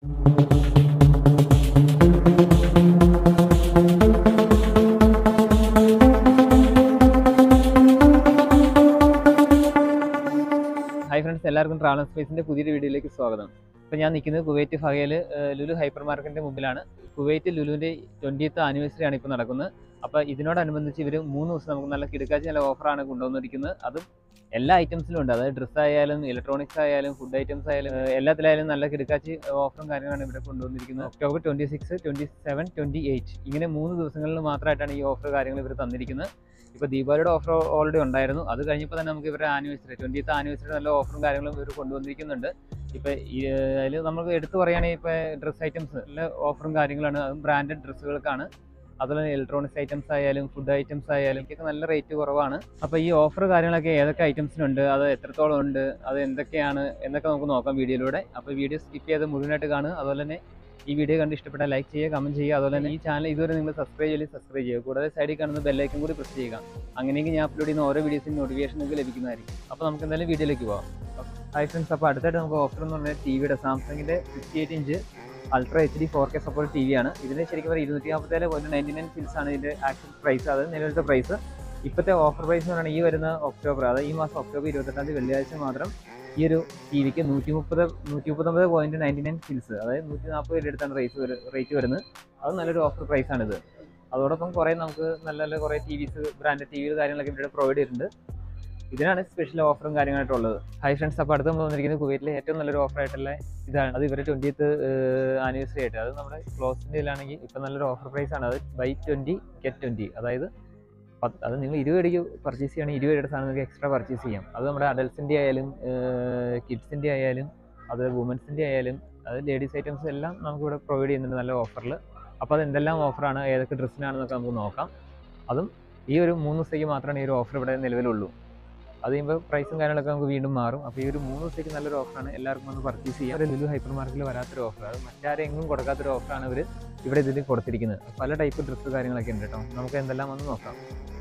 Hi friends എല്ലാവർക്കും travel സ്പേസിന്റെ പുതിയൊരു വീഡിയോയിലേക്ക് സ്വാഗതം ഇപ്പം ഞാൻ നിൽക്കുന്നത് കുവൈറ്റ് ഫഹയിൽ ലുലു ഹൈപ്പർ മാർക്കറ്റിന്റെ മുമ്പിലാണ് കുവൈറ്റ് ലുലുവിന്റെ ട്വന്റിയത്ത് ആനിവേഴ്സറി ആണ് ഇപ്പോൾ നടക്കുന്നത് അപ്പോൾ ഇതിനോടനുബന്ധിച്ച് ഇവർ മൂന്ന് ദിവസം നമുക്ക് നല്ല കിടക്കാച്ചി നല്ല ഓഫറാണ് കൊണ്ടുവന്നിരിക്കുന്നത് അതും എല്ലാ ഐറ്റംസിലും ഉണ്ട് അതായത് ഡ്രസ്സ് ആയാലും ഇലക്ട്രോണിക്സ് ആയാലും ഫുഡ് ഐറ്റംസ് ആയാലും ഏഹ് എല്ലാത്തിലായാലും നല്ല കിടക്കാച്ചി ഓഫറും കാര്യങ്ങളാണ് ഇവിടെ കൊണ്ടുവന്നിരിക്കുന്നത് October twenty six twenty seven twenty eight ഇങ്ങനെ മൂന്ന് ദിവസങ്ങളിൽ മാത്രമായിട്ടാണ് ഈ ഓഫർ കാര്യങ്ങൾ ഇവർ തന്നിരിക്കുന്നത് ഇപ്പോൾ ദീപാവലിയുടെ ഓഫർ ഓൾറെഡി ഉണ്ടായിരുന്നു അത് കഴിഞ്ഞപ്പോൾ തന്നെ നമുക്ക് ഇവരുടെ ആനിവേഴ്സറി ട്വൻറ്റീത്ത് ആനിവേഴ്സറി നല്ല ഓഫറും കാര്യങ്ങളും ഇവർ കൊണ്ടുവന്നിരിക്കുന്നുണ്ട് ഇപ്പോൾ അതിൽ നമുക്ക് എടുത്തു പറയുകയാണെങ്കിൽ ഇപ്പോൾ ഡ്രസ്സ് ഐറ്റംസ് നല്ല ഓഫറും കാര്യങ്ങളാണ് അതും ബ്രാൻഡഡ് ഡ്രസ്സുകൾക്കാണ് അതുപോലെ ഇലക്ട്രോണിക്സ് ഐറ്റംസ് ആയാലും ഫുഡ് ഐറ്റംസ് ആയാലും ഒക്കെ നല്ല റേറ്റ് കുറവാണ് അപ്പോൾ ഈ ഓഫർ കാര്യങ്ങളൊക്കെ ഏതൊക്കെ ഐറ്റംസിനുണ്ട് അത് എത്രത്തോളം ഉണ്ട് അത് എന്തൊക്കെയാണ് എന്നൊക്കെ നമുക്ക് നോക്കാം വീഡിയോയിലൂടെ അപ്പോൾ വീഡിയോ സ്കിപ്പ് ചെയ്ത് മുഴുവനായിട്ട് കാണുക അതുപോലെ തന്നെ ഈ വീഡിയോ കണ്ട് ഇഷ്ടപ്പെട്ടാൽ ലൈക്ക് ചെയ്യുക കമൻറ്റ് ചെയ്യുക അതുപോലെ തന്നെ ഈ ചാനൽ ഇതുവരെ നിങ്ങൾ സബ്സ്ക്രൈബ് ചെയ്യില്ല സബ്സ്ക്രൈബ് ചെയ്യുക കൂടാതെ സൈഡിൽ കാണുന്ന ബെല്ലൈക്കൻ കൂടി പ്രസ് ചെയ്യുക അങ്ങനെയെങ്കിൽ ഞാൻ അപ്ലോഡ് ചെയ്യുന്ന ഓരോ വീഡിയോസിനും നോട്ടിഫിക്കേഷൻ നിങ്ങൾക്ക് ലഭിക്കുന്നതായിരിക്കും അപ്പോൾ നമുക്ക് എന്തായാലും വീഡിയോയിലേക്ക് പോകാം ഹൈ ഫ്രണ്ട്സ് അപ്പോൾ അടുത്തായിട്ട് നമുക്ക് ഓഫർ എന്ന് പറഞ്ഞാൽ ടി വിയുടെ സാംസങ്ങിൻ്റെ fifty eight inch ultra H D four K support T V ആണ് ഇതിന് ശരിക്കും പറഞ്ഞാൽ ഇരുന്നൂറ്റി നാൽപ്പത്തേഴ് പോയിന്റ് നയൻറ്റി നയൻ ഫിൽസ് ആണ് ഇതിൻ്റെ ആക്ച്വൽ പ്രൈസ് അത് നിലവിലത്തെ പ്രൈസ് ഇപ്പോഴത്തെ ഓഫർ പ്രൈസ് എന്ന് പറഞ്ഞാൽ ഈ വരുന്ന ഒക്ടോബർ അതായത് ഈ മാസം ഒക്ടോബർ ഇരുപത്തെട്ടാം തീയതി വെള്ളിയാഴ്ച മാത്രം ഈ ഒരു ടി വിക്ക് നൂറ്റി മുപ്പത് നൂറ്റി മുപ്പത്തൊമ്പത് പോയിന്റ് നയൻറ്റി നയൻ ഫിൽസ് അതായത് നൂറ്റി നാൽപ്പത് രൂപ അടുത്താണ് റേറ്റ് റേറ്റ് വരുന്നത് അത് നല്ലൊരു ഓഫർ പ്രൈസ് ആണിത് അതോടൊപ്പം കുറേ നമുക്ക് നല്ല നല്ല കുറേ ടി വിസ് ബ്രാൻഡ് ടി വികൾ കാര്യങ്ങളൊക്കെ ഇവിടെ പ്രൊവൈഡ് ചെയ്തിട്ടുണ്ട് ഇതിനാണ് സ്പെഷ്യൽ ഓഫറും കാര്യങ്ങളായിട്ടുള്ളത് ഹൈ ഫ്രണ്ട്സ് അപ്പോൾ അടുത്ത് നമ്മൾ വന്നിരിക്കുന്നത് കുവൈറ്റിലെ ഏറ്റവും നല്ലൊരു ഓഫർ ആയിട്ടുള്ള ഇതാണ് അത് ഇവരുടെ ട്വൻറ്റിയത്ത് ആനിവേഴ്സറി ആയിട്ട് അത് നമ്മുടെ ക്ലോസിൻ്റെ ഇതിലാണെങ്കിൽ ഇപ്പം നല്ലൊരു ഓഫർ പ്രൈസ് ആണ് അത് ബൈ ട്വൻറ്റി ഗെറ്റ് ട്വൻറ്റി അതായത് പത്ത് അത് നിങ്ങൾ ഇരുപത് രൂപയ്ക്ക് പർച്ചേസ് ചെയ്യുകയാണെങ്കിൽ ഇരുപത് രൂപയുടെ സാധനം നിങ്ങൾക്ക് എക്സ്ട്രാ പർച്ചേസ് ചെയ്യാം അത് നമ്മുടെ അഡൽസിൻ്റെ ആയാലും കിഡ്സിൻ്റെ ആയാലും അത് വുമൻസിൻ്റെ ആയാലും അത് ലേഡീസ് ഐറ്റംസ് എല്ലാം നമുക്ക് ഇവിടെ പ്രൊവൈഡ് ചെയ്യുന്നുണ്ട് നല്ല ഓഫറിൽ അപ്പോൾ അത് എന്തെല്ലാം ഓഫറാണ് ഏതൊക്കെ ഡ്രസ്സിനാണെന്നൊക്കെ നമുക്ക് നോക്കാം അതും ഈ ഒരു മൂന്ന് ദിവസത്തേക്ക് മാത്രമാണ് ഈ ഒരു ഓഫർ ഇവിടെ നിലവിലുള്ളൂ അത് കഴിയുമ്പോൾ പ്രൈസും കാര്യങ്ങളൊക്കെ നമുക്ക് വീണ്ടും മാറും അപ്പോൾ ഈ ഒരു മൂന്ന് ദിവസത്തേക്ക് നല്ലൊരു ഓഫറാണ് എല്ലാവർക്കും ഒന്ന് പർച്ചേസ് ചെയ്യാം ഒരു ലുലു ഹൈപ്പർ മാർക്കറ്റിൽ വരാത്തൊരു ഓഫർ അത് മറ്റാരെങ്കിലും കൊടുക്കാത്തൊരു ഓഫറാണ് ഇവർ ഇവിടെ ഇതിൽ കൊടുത്തിരിക്കുന്നത് പല ടൈപ്പ് ഡ്രസ്സ് കാര്യങ്ങളൊക്കെ ഉണ്ട് കേട്ടോ നമുക്ക് എന്തെല്ലാം ഒന്ന് നോക്കാം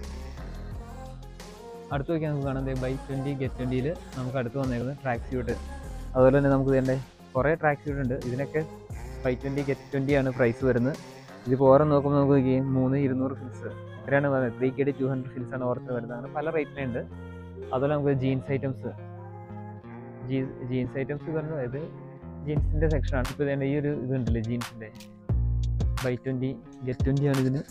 അടുത്ത് നോക്കിയാൽ നമുക്ക് കാണാം ബൈ ട്വൻറ്റി ഗെറ്റ് ട്വൻറ്റിയിൽ നമുക്ക് അടുത്ത് വന്നേക്കുന്നത് ട്രാക്ക് സ്യൂട്ട് അതുപോലെ തന്നെ നമുക്ക് ഇതിൻ്റെ കുറേ ട്രാക്ക് സ്യൂട്ട് ഉണ്ട് ഇതിനൊക്കെ ഫൈവ് ട്വൻറ്റി ഗെറ്റ് ട്വൻറ്റി ആണ് പ്രൈസ് വരുന്നത് ഇതിപ്പോൾ ഓരോ നോക്കുമ്പോൾ നമുക്ക് നോക്കിയാൽ മൂന്ന് ഇരുന്നൂറ് ഫിൽസ് ഇത്രയാണ് പറയുന്നത് three K D two hundred fils ആണ് ഓർത്ത് വരുന്നത് അങ്ങനെ പല റേറ്റിലുണ്ട് അതുപോലെ നമുക്ക് ജീൻസ് ഐറ്റംസ് ജീൻസ് ഐറ്റംസ് പറഞ്ഞാൽ ഇത് ജീൻസിൻ്റെ സെക്ഷനാണ് ഇപ്പോൾ ഇതിൻ്റെ ഈ ഒരു ഇതുണ്ടല്ലേ ജീൻസിൻ്റെ ബൈ ട്വൻറ്റി ഗെറ്റ് ട്വൻറ്റി ആണ് ഇതിന്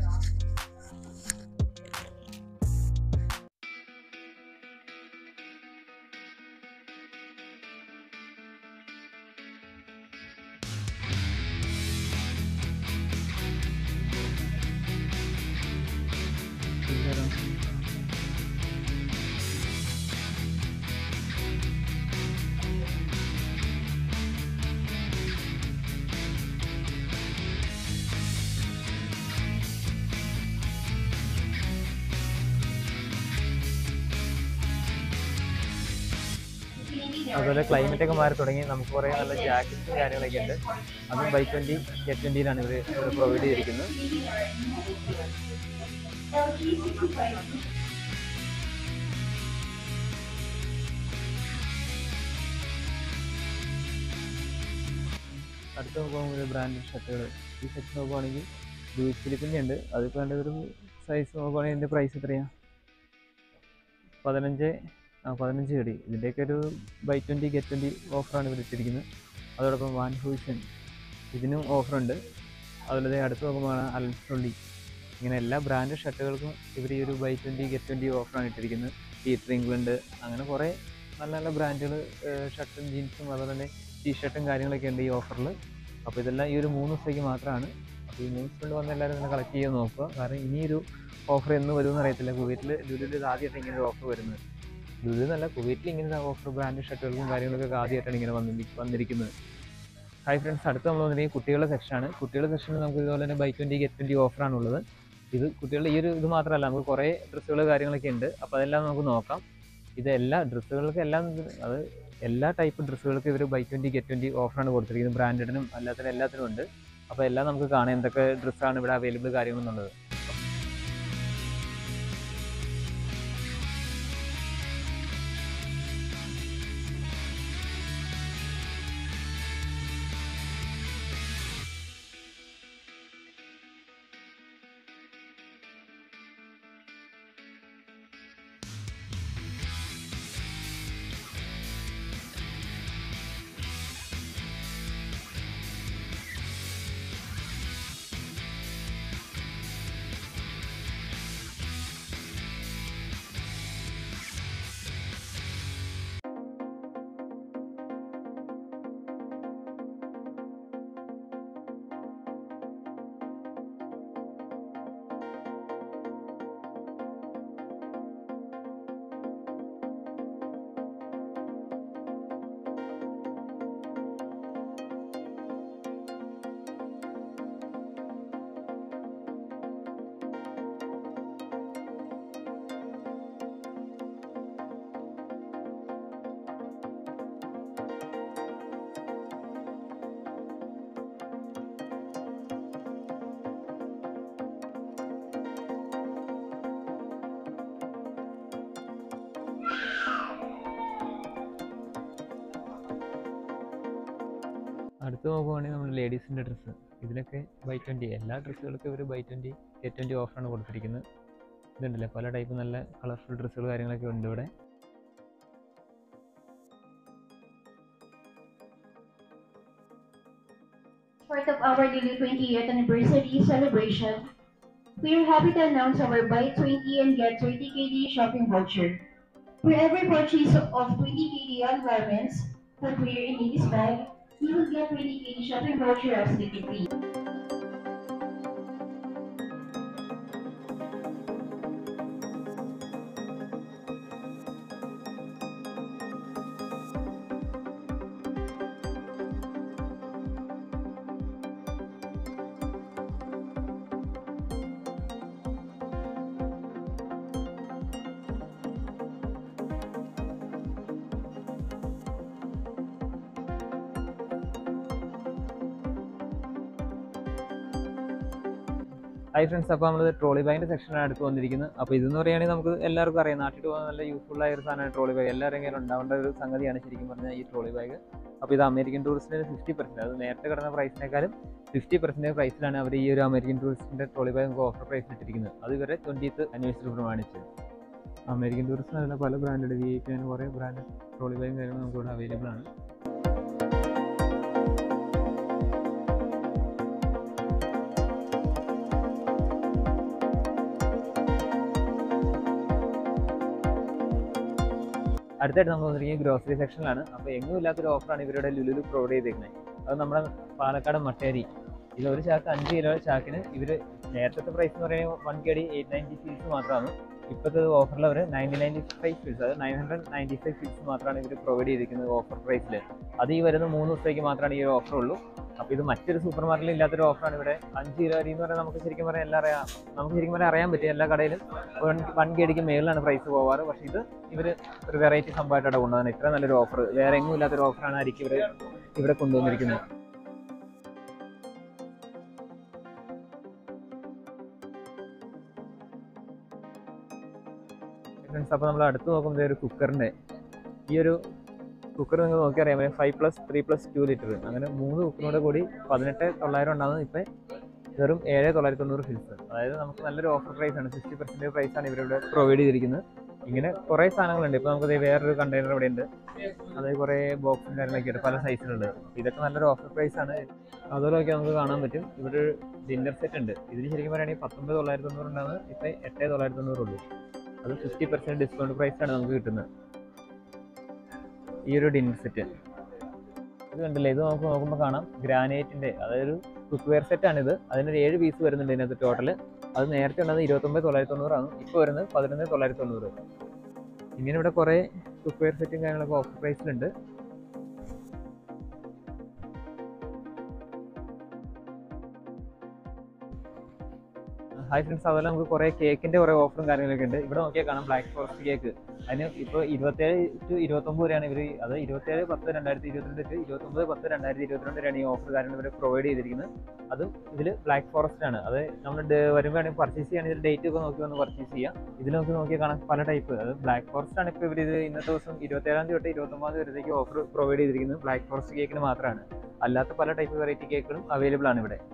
അതുപോലെ ക്ലൈമറ്റ് ഒക്കെ മാറി തുടങ്ങി നമുക്ക് കുറേ നല്ല ജാക്കറ്റ്സും കാര്യങ്ങളൊക്കെ ഉണ്ട് അതും ബൈ ട്വൻറ്റി ഗെറ്റ് ട്വൻറ്റിയിലാണ് ഇവർ ഇവിടെ പ്രൊവൈഡ് ചെയ്തിരിക്കുന്നത് അടുത്ത നോക്കുമ്പോൾ ബ്രാൻഡഡ് ഷർട്ടുകൾ ഈ സെറ്റ് നോക്കുവാണെങ്കിൽ ലൂയിസ് ഫിലിപ്പിൻ്റെ ഉണ്ട് അതിപ്പോൾ വേണ്ട ഒരു സൈസ് നോക്കുവാണെങ്കിൽ ഇതിൻ്റെ പ്രൈസ് എത്രയാണ് പതിനഞ്ച് ആ പതിനഞ്ച് കടി ഇതിൻ്റെയൊക്കെ ഒരു ബൈ ട്വൻറ്റി ഗെറ്റ് ട്വൻറ്റി ഓഫറാണ് ഇവർ ഇട്ടിരിക്കുന്നത് അതോടൊപ്പം വാൻ ഹൂസൻ ഇതിനും ഓഫറുണ്ട് അതുപോലെ അടുത്ത് നോക്കുമ്പോൾ അൽഫ്രൊള്ളി ഇങ്ങനെ എല്ലാ ബ്രാൻഡ് ഷർട്ടുകൾക്കും ഇവർ ഈ ഒരു ബൈ ട്വൻറ്റി ഗെറ്റ് ട്വൻറ്റി ഓഫറാണ് ഇട്ടിരിക്കുന്നത് പീറ്റർ ഇംഗ്ലണ്ട് അങ്ങനെ കുറേ നല്ല നല്ല ബ്രാൻഡുകൾ ഷർട്ടും ജീൻസും അതുപോലെ തന്നെ ടീഷർട്ടും കാര്യങ്ങളൊക്കെ ഉണ്ട് ഈ ഓഫറിൽ അപ്പോൾ ഇതെല്ലാം ഈ ഒരു മൂന്ന് ദിവസത്തേക്ക് മാത്രമാണ് അപ്പോൾ ഈ മൂന്ന് ദിവസം വന്ന് എല്ലാവരും ഇങ്ങനെ കളക്ട് ചെയ്ത് നോക്കുക കാരണം ഇനിയൊരു ഓഫർ എന്ന് വരുമെന്ന് അറിയത്തില്ല കുവൈറ്റിൽ ലുലുവിൽ ഇത് ആദ്യമായിട്ട് ഇങ്ങനെ ഒരു ഓഫർ വരുന്നത് ലുലു എന്നല്ല കുവൈറ്റിൽ ഇങ്ങനെ ഓഫർ ബ്രാൻഡ് ഷർട്ടുകൾക്കും കാര്യങ്ങളൊക്കെ ആദ്യമായിട്ടാണ് ഇങ്ങനെ വന്നി വന്നിരിക്കുന്നത് ഹായ് ഫ്രണ്ട്സ് അടുത്ത് നമ്മൾ വന്നിരിക്കുന്നത് കുട്ടികളുടെ സെക്ഷനാണ് കുട്ടികളുടെ സെക്ഷനിൽ നമുക്ക് ഇതുപോലെ തന്നെ ബൈ ട്വൻറ്റി ഗെറ്റ് ട്വൻറ്റി ഓഫറാണുള്ളത് ഇത് കുട്ടികളുടെ ഈ ഒരു ഇത് മാത്രമല്ല നമുക്ക് കുറേ ഡ്രസ്സുകൾ കാര്യങ്ങളൊക്കെ ഉണ്ട് അപ്പോൾ അതെല്ലാം നമുക്ക് നോക്കാം ഇത് എല്ലാ ഡ്രസ്സുകൾക്ക് എല്ലാം അത് എല്ലാ ടൈപ്പ് ഡ്രസ്സുകൾക്ക് ഇവർ ബൈ ട്വൻറ്റി ഗെറ്റ് ട്വൻറ്റി ഓഫറാണ് കൊടുത്തിരിക്കുന്നത് ബ്രാൻഡഡിനും അല്ലാത്തതിനും എല്ലാത്തിനും ഉണ്ട് അപ്പോൾ എല്ലാം നമുക്ക് കാണാം എന്തൊക്കെ ഡ്രസ്സാണ് ഇവിടെ അവൈലബിൾ കാര്യങ്ങളെന്നുള്ളത് അടുത്ത് നോക്കുവാണെങ്കിൽ നമ്മൾ ലേഡീസിൻ്റെ ഡ്രസ്സ് ഇതിലൊക്കെ ബൈ ട്വൻറ്റി എല്ലാ ഡ്രസ്സുകൾക്കും ഇവർ ബൈ ട്വൻറ്റി എ ട്വൻറ്റി ഓഫറാണ് കൊടുത്തിരിക്കുന്നത് ഇതുണ്ടല്ലേ പല ടൈപ്പ് നല്ല കളർഫുൾ ഡ്രസ്സുകൾ കാര്യങ്ങളൊക്കെ ഉണ്ട് ഇവിടെ part of our Lily 20th anniversary celebration, we are happy to announce our Buy 20 and Get 20 KD shopping voucher. For every purchase of 20 KD on garments, footwear, and ladies bag, you will get 20 KD shopping voucher absolutely free. Hi friends അപ്പോൾ നമ്മൾ trolley ബാഗിൻ്റെ സെക്ഷനാണ് അടുത്ത് വന്നിരിക്കുന്നത് അപ്പോൾ ഇതെന്ന് പറയുകയാണെങ്കിൽ നമുക്ക് എല്ലാവർക്കും അറിയാം നാട്ടിൽ പോകാൻ നല്ല യൂസ്ഫുൾ ആയ ഒരു സാധനമാണ് ട്രോളി ബാഗ് എല്ലാവരും കയ്യിലും ഉണ്ടാവേണ്ട ഒരു സംഗതിയാണ് ശരിക്കും പറഞ്ഞാൽ ഈ ട്രോളി ബാഗ് അപ്പോൾ ഇത് അമേരിക്കൻ ടൂറിസ്റ്റിന് ഫിഫ്റ്റി പെർസെൻറ്റ് അത് നേരത്തെ കിടന്ന പ്രൈസിനേക്കാളും ഫിഫ്റ്റി പെർസെൻറ്റ് പ്രൈസിലാണ് അവർ ഈ ഒരു അമേരിക്കൻ ടൂറിസ്റ്റിൻ്റെ ട്രോളി ബാഗ് നമുക്ക് ഓഫർ പ്രൈസിൽ ഇട്ടിരിക്കുന്നത് അത് ഇവരെ ട്വൻറ്റീത്ത് അനിവേഴ്സറി പ്രമാണിച്ച് അമേരിക്കൻ ടൂറിസ്റ്റിന് അതിൽ പല ബ്രാൻഡ് വി ഐ പി അങ്ങനെ കുറേ ബ്രാൻഡ് ട്രോളി ബാഗും കാര്യങ്ങളും നമുക്ക് ഇവിടെ അവൈലബിൾ ആണ് അടുത്തായിട്ട് നമ്മൾ വന്നിരിക്കുന്നത് ഗ്രോസറി സെക്ഷനിലാണ് അപ്പോൾ എങ്ങും ഇല്ലാത്തൊരു ഓഫറാണ് ഇവരുടെ ലുലുലു പ്രൊവൈഡ് ചെയ്തിരിക്കുന്നത് അത് നമ്മുടെ പാലക്കാട് മട്ടേരി ഇത് ഒരു ചാക്ക് അഞ്ച് കിലോ ചാക്കിന് ഇവർ നേരത്തെ പ്രൈസ് എന്ന് പറയുന്നത് one K D eight ninety fils മാത്രമാണ് ഇപ്പോഴത്തെ ഓഫറിൽ അവർ നയൻറ്റി നയൻറ്റി ഫൈവ് ഫീസ് അത് nine hundred ninety five fils മാത്രമാണ് ഇവർ പ്രൊവൈഡ് ചെയ്തിരിക്കുന്നത് ഓഫർ പ്രൈസിൽ അത് ഈ വരുന്ന മൂന്ന് ദിവസത്തേക്ക് മാത്രമാണ് ഈ ഒരു ഓഫർ ഉള്ളൂ അപ്പോൾ ഇത് മറ്റൊരു സൂപ്പർ മാർക്കറ്റിൽ ഇല്ലാത്തൊരു ഓഫറാണ് ഇവിടെ അഞ്ച് കിലോ അരി എന്ന് പറഞ്ഞാൽ നമുക്ക് ശരിക്കും പറയാൻ എല്ലാം അറിയാം നമുക്ക് ശരിക്കും പറയാൻ അറിയാൻ പറ്റും എല്ലാ കടയിലും വൺ കെ ഡിക്ക് മേളിലാണ് പ്രൈസ് പോവാറ് പക്ഷേ ഇത് ഇവർ ഒരു വെറൈറ്റി സംഭവമായിട്ട് അവിടെ കൊണ്ടുവന്നത് ഇത്ര നല്ലൊരു ഓഫർ വേറെ എങ്ങും ഇല്ലാത്തൊരു ഓഫറാണ് അരിക്ക് ഇവർ ഇവിടെ കൊണ്ടുവന്നിരിക്കുന്നത് ഫ്രണ്ട്സ് അപ്പോൾ നമ്മൾ അടുത്ത് നോക്കുമ്പോൾ ഒരു കുക്കറിൻ്റെ ഈ ഒരു കുക്കർ നിങ്ങൾ നോക്കി അറിയാൻ പറ്റും five plus three plus two litre അങ്ങനെ മൂന്ന് കുക്കറിനോട് കൂടി പതിനെട്ട് തൊള്ളായിരം ഉണ്ടാകുന്നത് ഇപ്പം വെറും ഏഴ് തൊള്ളായിരത്തി തൊണ്ണൂറ് ഫിൽസ് അതായത് നമുക്ക് നല്ലൊരു ഓഫർ പ്രൈസ് ആണ് സിക്സ്റ്റി പെർസെൻറ്റേജ് പ്രൈസ് ആണ് ഇവരിവിടെ പ്രൊവൈഡ് ചെയ്തിരിക്കുന്നത് ഇങ്ങനെ കുറേ സാധനങ്ങളുണ്ട് ഇപ്പോൾ നമുക്ക് ദേ വേറൊരു കണ്ടെയ്നർ ഇവിടെ ഉണ്ട് അതായത് കുറേ ബോക്സും കാര്യങ്ങളൊക്കെ ഉണ്ട് പല സൈസിലുണ്ട് ഇതൊക്കെ നല്ലൊരു ഓഫർ പ്രൈസ് ആണ് അതുപോലെ ഒക്കെ നമുക്ക് കാണാൻ പറ്റും ഇവിടെ ഒരു ഡിന്നർ സെറ്റ് ഉണ്ട് ഇതിന് ശരിക്കും പറയുകയാണെങ്കിൽ പത്തൊമ്പത് തൊള്ളായിരത്തി തൊണ്ണൂറ് ഉണ്ടാകുന്നത് ഇപ്പം എട്ട് തൊള്ളായിരത്തി തൊണ്ണൂറ് ഉള്ളൂ അത് ഫിഫ്റ്റി പെർസെൻറ്റ് ഡിസ്കൗണ്ട് പ്രൈസാണ് നമുക്ക് കിട്ടുന്നത് ഈ ഒരു ഡിന്നർ സെറ്റ് ഇത് കണ്ടില്ലേ ഇത് നമുക്ക് നോക്കുമ്പോൾ കാണാം ഗ്രാനൈറ്റിൻ്റെ അതായത് കുക്ക് വെയർ സെറ്റാണിത് അതിനൊരു ഏഴ് പീസ് വരുന്നുണ്ട് ഇതിനകത്ത് ടോട്ടൽ അത് നേരത്തെ ഉള്ളത് ഇരുപത്തൊമ്പത് തൊള്ളായിരത്തി തൊണ്ണൂറാണ് ഇപ്പോൾ വരുന്നത് പതിനൊന്ന് തൊള്ളായിരത്തി തൊണ്ണൂറ് ഇങ്ങനെ ഇവിടെ കുറേ കുക്ക് വെയർ സെറ്റും കാര്യങ്ങളൊക്കെ ഓഫർ പ്രൈസിലുണ്ട് ഹായ് ഫ്രണ്ട്സ് അതുപോലെ നമുക്ക് കുറേ കേക്കിൻ്റെ കുറേ ഓഫറും കാര്യങ്ങളൊക്കെ ഉണ്ട് ഇവിടെ നോക്കിയാൽ കാണാം ബ്ലാക്ക് ഫോറസ്റ്റ് കേക്ക് അതിന് ഇപ്പോൾ ഇരുപത്തേഴ് ടു ഇരുപത്തൊമ്പത് വരെയാണ് ഇവർ അത് ഇരുപത്തേഴ് പത്ത് രണ്ടായിരത്തി ഇരുപത്തിരണ്ട് ടു ഇരുപത്തൊമ്പത് പത്ത് രണ്ടായിരത്തി ഇരുപത്തിരണ്ട് വരെയാണ് ഈ ഓഫർ കാര്യങ്ങൾ ഇവർ പ്രൊവൈഡ് ചെയ്തിരിക്കുന്നത് അതും ഇതിൽ ബ്ലാക്ക് ഫോറസ്റ്റ് ആണ് അത് നമ്മൾ വരുമ്പോഴാണെങ്കിൽ പർച്ചേസ് ചെയ്യുകയാണെങ്കിൽ ഡേറ്റ് ഒക്കെ നോക്കി വന്ന് പർച്ചേസ് ചെയ്യാം ഇതിൽ നമുക്ക് നോക്കി കാണാം പല ടൈപ്പ് അത് ബ്ലാക്ക് ഫോറസ്റ്റ് ആണ് ഇപ്പോൾ ഇവർ ഇത് ഇന്നത്തെ ദിവസം ഇരുപത്തേഴാം തീയതി തൊട്ട് ഇരുപത്തൊമ്പതാം തീയതി വരത്തേക്ക് ഓഫർ പ്രൊവൈഡ് ചെയ്തിരിക്കുന്നത് ബ്ലാക്ക് ഫോറസ്റ്റ് കേക്കിന് മാത്രമാണ് അല്ലാത്ത പല ടൈപ്പ് വെറൈറ്റി കേക്കുകളും അവൈലബിൾ ആണ് ഇവിടെ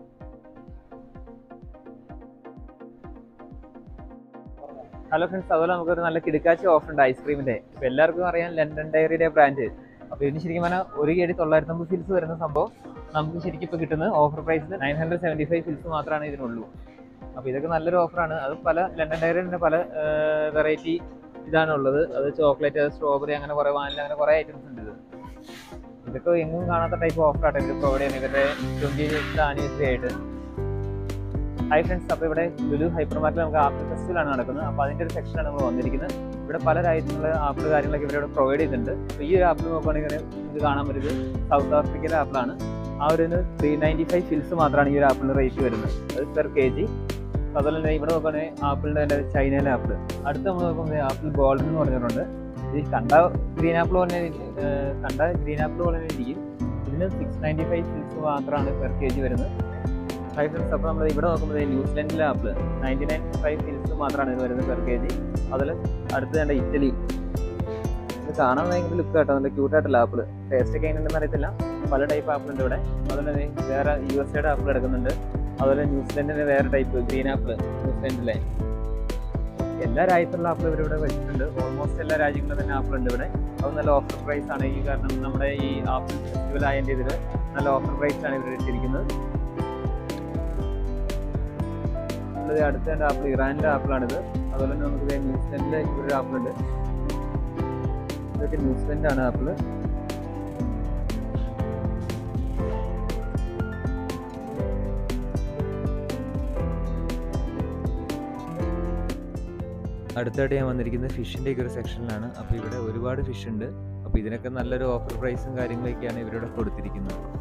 ഹലോ ഫ്രണ്ട്സ് അതുപോലെ നമുക്കൊരു നല്ല കിടക്കാച്ചി ഓഫർ ഉണ്ട് ഐസ്ക്രീമിന്റെ ഇപ്പൊ എല്ലാവർക്കും അറിയാം ലണ്ടൻ ഡയറിയുടെ ബ്രാൻഡ് അപ്പൊ ഇതിന് ശരിക്കും പറഞ്ഞാൽ ഒരു കേടി തൊള്ളായിരത്തമ്പത് ഫിൽസ് വരുന്ന സംഭവം നമുക്ക് ശരിക്കും ഇപ്പൊ കിട്ടുന്നത് ഓഫർ പ്രൈസിൽ nine hundred seventy five fils മാത്രമാണ് ഇതിനുള്ളൂ അപ്പൊ ഇതൊക്കെ നല്ലൊരു ഓഫറാണ് അത് പല ലണ്ടൻ ഡയറിയുടെ പല വെറൈറ്റി ഇതാണ് ഉള്ളത് അത് ചോക്ലേറ്റ് സ്ട്രോബെറി അങ്ങനെ കുറെ വാനില അങ്ങനെ കുറെ ഐറ്റംസ് ഉണ്ട് ഇത് ഇതൊക്കെ എങ്ങും കാണാത്ത ടൈപ്പ് ഓഫറാണ് ഇവർ പ്രൊവൈഡ് ചെയ്യുന്നത് ഇവരുടെ ട്വന്റി ആനിവേഴ്സറി ആയിട്ട് ഹായ് ഫ്രണ്ട്സ് അപ്പോൾ ഇവിടെ ലുലു ഹൈപ്പർ മാർക്കറ്റിൽ നമുക്ക് ആപ്പിൾ ഫെസ്റ്റിവലാണ് നടക്കുന്നത് അപ്പോൾ അതിൻ്റെ ഒരു സെക്ഷനാണ് നമ്മൾ വന്നിരിക്കുന്നത് ഇവിടെ പല രാജ്യത്തുള്ള ആപ്പിൾ കാര്യങ്ങളൊക്കെ ഇവരോട് പ്രൊവൈഡ് ചെയ്തിട്ടുണ്ട് അപ്പോൾ ഈ ഒരു ആപ്പിൾ നോക്കുകയാണെങ്കിൽ ഇത് കാണാൻ പറ്റുന്നത് സൗത്ത് ആഫ്രിക്കയിലെ ആപ്പിളാണ് ആ ഒരു ത്രീ നയൻറ്റി ഫൈവ് ഫിൽസ് മാത്രമാണ് ഈ ഒരു ആപ്പിളിന് റേറ്റ് വരുന്നത് അത് പെർ കെ ജി അതുപോലെ തന്നെ ഇവിടെ നോക്കുകയാണെങ്കിൽ ആപ്പിളിൻ്റെ തന്നെ ചൈനയിലെ ആപ്പിൾ അടുത്ത് നമ്മൾ നോക്കുമ്പോൾ ആപ്പിൾ ഗോൾഡൻ എന്ന് പറഞ്ഞിട്ടുണ്ട് ഇത് കണ്ട ഗ്രീൻ ആപ്പിൾ പോലെ കണ്ട ഗ്രീൻ ആപ്പിൾ പോലെ ഇരിക്കും ഇതിന് സിക്സ് നയൻറ്റി ഫൈവ് ഫിൽസ് മാത്രമാണ് പെർ കെ ജി വരുന്നത് ഫൈവ് ഫിൽസ് അപ്പോൾ നമ്മൾ ഇവിടെ നോക്കുമ്പോൾ ന്യൂസിലൻഡിലെ apple ninety nine five fils മാത്രമാണ് ഇത് വരുന്നത് പെർ കെ ജി അതിൽ അടുത്ത് വേണ്ട ഇറ്റലി ഇത് കാണാൻ ഭയങ്കര ലുക്ക് കേട്ടോ നല്ല ക്യൂട്ടായിട്ടുള്ള ആപ്പിൾ ടേസ്റ്റ് ഒക്കെ എങ്ങനെയുണ്ടെന്ന് അറിയത്തില്ല പല ടൈപ്പ് ആപ്പിൾ ഉണ്ട് ഇവിടെ അതുപോലെ തന്നെ വേറെ യു എസ് എയുടെ ആപ്പിൾ എടുക്കുന്നുണ്ട് അതുപോലെ ന്യൂസിലൻഡിന്റെ വേറെ ടൈപ്പ് ഗ്രീൻ ആപ്പിൾ ന്യൂസിലൻഡിലെ എല്ലാ രാജ്യത്തുള്ള ആപ്പിൾ ഇവരിവിടെ വെച്ചിട്ടുണ്ട് ഓൾമോസ്റ്റ് എല്ലാ രാജ്യങ്ങളിലും തന്നെ ആപ്പിൾ ഉണ്ട് ഇവിടെ അത് നല്ല ഓഫർ പ്രൈസ് ആണ് ഈ കാരണം നമ്മുടെ ഈ ആപ്പിൾ ഫെസ്റ്റിവൽ ആയതിൻ്റെ ഇതിൽ നല്ല ഓഫർ പ്രൈസ് ആണ് ഇവർ ഇട്ടിരിക്കുന്നത് ഉള്ളത് അടുത്ത രണ്ട് ആപ്പിൾ ഇറാനിലെ ആപ്പിളാണിത് അതുപോലെ തന്നെ നമുക്ക് ദേ ന്യൂസിലൻഡിലെ ഇവരൊരു ആപ്പിൾ ഉണ്ട് ഇതൊക്കെ ന്യൂസിലൻഡ് ആണ് ആപ്പിൾ അടുത്തായിട്ട് ഞാൻ വന്നിരിക്കുന്നത് ഫിഷിൻ്റെ ഒക്കെ ഒരു സെക്ഷനിലാണ് അപ്പോൾ ഇവിടെ ഒരുപാട് ഫിഷ് ഉണ്ട് അപ്പോൾ ഇതിനൊക്കെ നല്ലൊരു ഓഫർ പ്രൈസും കാര്യങ്ങളൊക്കെയാണ് ഇവരിവിടെ കൊടുത്തിരിക്കുന്നത്